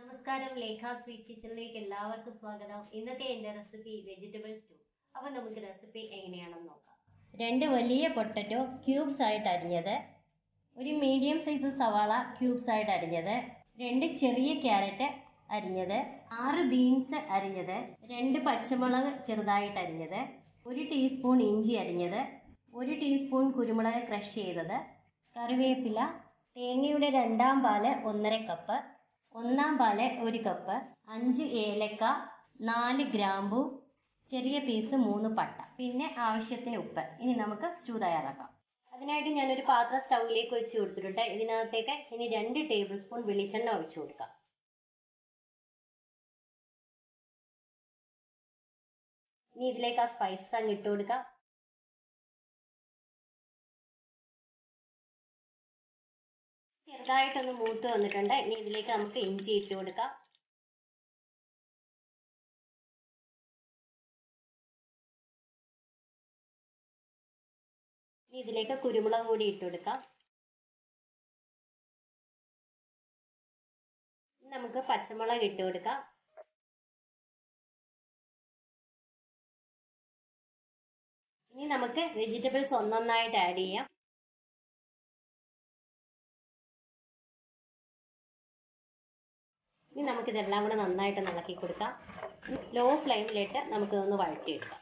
നമസ്കാരം ലേഖ സ്വീറ്റ് കിച്ചണിലേക്ക് എല്ലാവർക്കും സ്വാഗതം ഇന്നത്തെ എൻ്റെ റെസിപ്പി വെജിറ്റബിൾ സ്റ്റൂ അപ്പോൾ നമുക്ക് റെസിപ്പി എങ്ങനെയാണെന്ന് നോക്കാം രണ്ട് വലിയ പൊട്ടറ്റോ ക്യൂബ്സ് ആയിട്ട് അരിഞ്ഞത് ഒരു മീഡിയം സൈസ് സവാള ക്യൂബ്സ് ആയിട്ട് അരിഞ്ഞത് രണ്ട് ചെറിയ ക്യാരറ്റ് അരിഞ്ഞത് ആറ് ബീൻസ് അരിഞ്ഞത് രണ്ട് പച്ചമുളക് ചെറുതായിട്ട് അരിഞ്ഞത് ഒരു ടീസ്പൂൺ ഇഞ്ചി അരിഞ്ഞത് ഒരു ടീസ്പൂൺ കുരുമുളക് ക്രഷ് ചെയ്തത് കറിവേപ്പില തേങ്ങയുടെ രണ്ടാം പാല് ഒന്നര കപ്പ് ഒന്നാം പാല് ഒരു കപ്പ് അഞ്ച് ഏലക്ക നാല് ഗ്രാമ്പു ചെറിയ പീസ് മൂന്ന് പട്ട പിന്നെ ആവശ്യത്തിന് ഉപ്പ് ഇനി നമുക്ക് സ്റ്റൂ തയ്യാറാക്കാം അതിനായിട്ട് ഞാനൊരു പാത്രം സ്റ്റൗവിലേക്ക് വെച്ച് കൊടുത്തിട്ടുണ്ട് ഇതിനകത്തേക്ക് ഇനി രണ്ട് ടേബിൾ സ്പൂൺ വെളിച്ചെണ്ണ ഒഴിച്ചു കൊടുക്കാം ഇനി ഇതിലേക്ക് ആ സ്പൈസസ് അങ്ങ് ഇട്ട് കൊടുക്കാം ചെറുതായിട്ടൊന്ന് മൂത്ത് വന്നിട്ടുണ്ട് ഇനി ഇതിലേക്ക് നമുക്ക് ഇഞ്ചി ഇട്ട് കൊടുക്കാം ഇനി ഇതിലേക്ക് കുരുമുളക് കൂടി ഇട്ട് കൊടുക്കാം നമുക്ക് പച്ചമുളക് ഇട്ട് കൊടുക്കാം ഇനി നമുക്ക് വെജിറ്റബിൾസ് ഒന്നൊന്നായിട്ട് ആഡ് ചെയ്യാം ഇനി നമുക്ക് ഇതെല്ലാം കൂടെ നന്നായിട്ട് ഇളക്കി കൊടുക്കാം ലോ ഫ്ലെയിമിലിട്ട് നമുക്ക് ഇതൊന്ന് വഴറ്റിയെടുക്കാം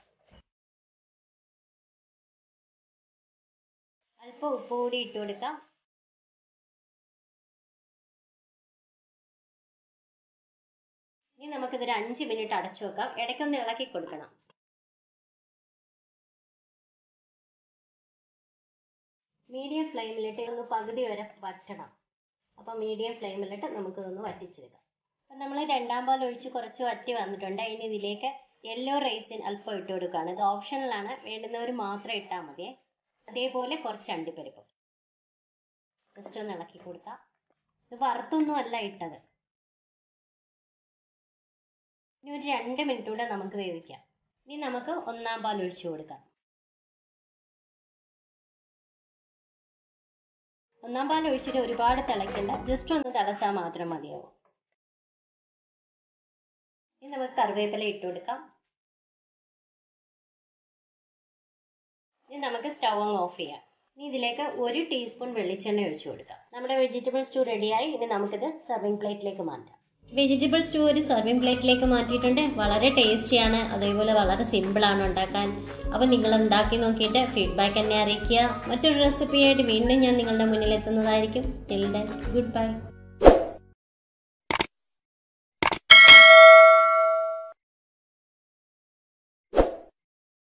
അല്പം ഉപ്പ് കൂടി ഇട്ട് കൊടുക്കാം ഇനി നമുക്കിതൊരു അഞ്ച് മിനിറ്റ് അടച്ചു വെക്കാം ഇടയ്ക്കൊന്ന് ഇളക്കി കൊടുക്കണം മീഡിയം ഫ്ലെയിമിലിട്ട് ഒന്ന് പകുതി വരെ വറ്റണം അപ്പോൾ മീഡിയം ഫ്ലെയിമിലിട്ട് നമുക്ക് ഇതൊന്ന് വറ്റിച്ചെടുക്കാം അപ്പം നമ്മൾ രണ്ടാം പാൽ ഒഴിച്ച് കുറച്ച് വറ്റി വന്നിട്ടുണ്ട് ഇനി ഇതിലേക്ക് യെല്ലോ റൈസിൻ അല്പം ഇട്ട് കൊടുക്കുകയാണ് ഇത് ഓപ്ഷണലാണ് വേണ്ടുന്നവർ മാത്രം ഇട്ടാൽ മതി അതേപോലെ കുറച്ച് അണ്ടിപ്പരിപ്പ് ജസ്റ്റ് ഒന്ന് ഇളക്കി കൊടുക്കാം ഇത് വറുത്തൊന്നും അല്ല ഇട്ടത് ഇനി ഒരു രണ്ട് മിനിറ്റ് കൂടെ നമുക്ക് വേവിക്കാം ഇനി നമുക്ക് ഒന്നാം പാൽ ഒഴിച്ചു കൊടുക്കാം ഒന്നാം പാൽ ഒഴിച്ചിട്ട് ഒരുപാട് തിളക്കില്ല ജസ്റ്റ് ഒന്ന് തിളച്ചാൽ മാത്രം മതിയാവും ഇനി നമുക്ക് കറിവേപ്പില ഇട്ട് കൊടുക്കാം ഇനി നമുക്ക് സ്റ്റൗ അങ്ങ് ഓഫ് ചെയ്യാം ഇനി ഇതിലേക്ക് ഒരു ടീസ്പൂൺ വെളിച്ചെണ്ണ ഒഴിച്ചു കൊടുക്കാം നമ്മുടെ വെജിറ്റബിൾ സ്റ്റൂ റെഡിയായി ഇനി നമുക്കിത് സെർവിങ് പ്ലേറ്റിലേക്ക് മാറ്റാം വെജിറ്റബിൾ സ്റ്റൂ ഒരു സെർവിങ് പ്ലേറ്റിലേക്ക് മാറ്റിയിട്ടുണ്ട് വളരെ ടേസ്റ്റിയാണ് അതേപോലെ വളരെ സിമ്പിളാണ് ഉണ്ടാക്കാൻ അപ്പോൾ നിങ്ങൾ ഉണ്ടാക്കി നോക്കിയിട്ട് ഫീഡ്ബാക്ക് എന്നെ അറിയിക്കുക മറ്റൊരു റെസിപ്പിയായിട്ട് വീണ്ടും ഞാൻ നിങ്ങളുടെ മുന്നിൽ എത്തുന്നതായിരിക്കും ടിൽ ദെൻ ഗുഡ് ബൈ